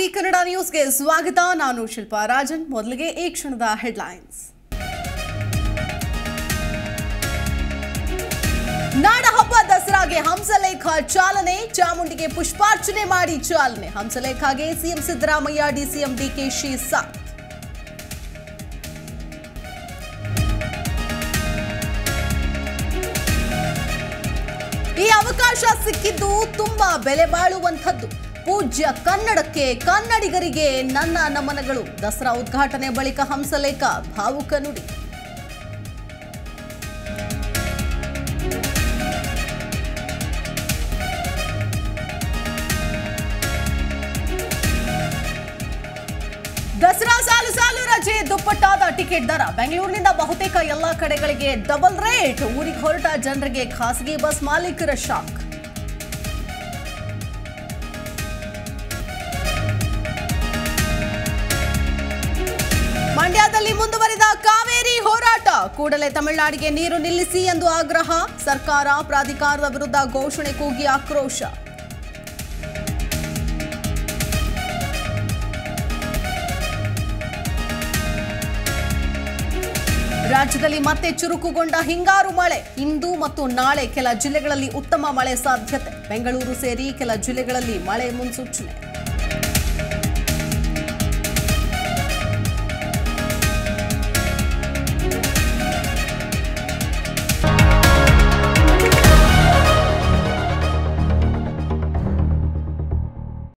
G Kannada ನ್ಯೂಸ್ಗೆ ಸ್ವಾಗತ ನಾನು ಶಿಲ್ಪಾ ರಾಜನ್ ಮೊದಲಿಗೆ ಈ ಕ್ಷಣದ ಹೆಡ್ಲೈನ್ಸ್ ನಾಡಹಬ್ಬ ದಸರಾಗೆ ಹಂಸಲೇಖ ಚಾಲನೆ ಚಾಮುಂಡಿಗೆ ಪುಷ್ಪಾರ್ಚನೆ ಮಾಡಿ ಚಾಲನೆ ಹಂಸಲೇಖಗೆ ಸಿಎಂ ಸಿದ್ದರಾಮಯ್ಯ ಡಿಸಿಎಂ ಡಿಕೆಶಿ ಸಾಥ್ ಈ ಅವಕಾಶ ಸಿಕ್ಕಿದ್ದು ತುಂಬಾ ಬೆಲೆ ಬಾಳುವಂಥದ್ದು ಪೂಜ್ಯ ಕನ್ನಡಕ್ಕೆ ಕನ್ನಡಿಗರಿಗೆ ನನ್ನ ನಮನಗಳು ದಸರಾ ಉದ್ಘಾಟನೆ ಬಳಿಕ ಹಂಸಲೇಖ ಭಾವುಕ ನುಡಿ ದಸರಾ ಸಾಲು ಸಾಲು ರಜೆ ದುಪ್ಪಟ್ಟಾದ ಟಿಕೆಟ್ ದರ ಬೆಂಗಳೂರಿನಿಂದ ಬಹುತೇಕ ಎಲ್ಲಾ ಕಡೆಗಳಿಗೆ ಡಬಲ್ ರೇಟ್ ಊರಿಗೆ ಹೊರಟ ಜನರಿಗೆ ಖಾಸಗಿ ಬಸ್ ಮಾಲೀಕರ ಶಾಕ್ ಮಂಡ್ಯದಲ್ಲಿ ಮುಂದುವರಿದ ಕಾವೇರಿ ಹೋರಾಟ ಕೂಡಲೇ ತಮಿಳುನಾಡಿಗೆ ನೀರು ನಿಲ್ಲಿಸಿ ಎಂದು ಆಗ್ರಹ ಸರ್ಕಾರ ಪ್ರಾಧಿಕಾರದ ವಿರುದ್ಧ ಘೋಷಣೆ ಕೂಗಿ ಆಕ್ರೋಶ ರಾಜ್ಯದಲ್ಲಿ ಮತ್ತೆ ಚುರುಕುಗೊಂಡ ಹಿಂಗಾರು ಮಳೆ ಇಂದು ಮತ್ತು ನಾಳೆ ಕೆಲ ಜಿಲ್ಲೆಗಳಲ್ಲಿ ಉತ್ತಮ ಮಳೆ ಸಾಧ್ಯತೆ ಬೆಂಗಳೂರು ಸೇರಿ ಕೆಲ ಜಿಲ್ಲೆಗಳಲ್ಲಿ ಮಳೆ ಮುನ್ಸೂಚನೆ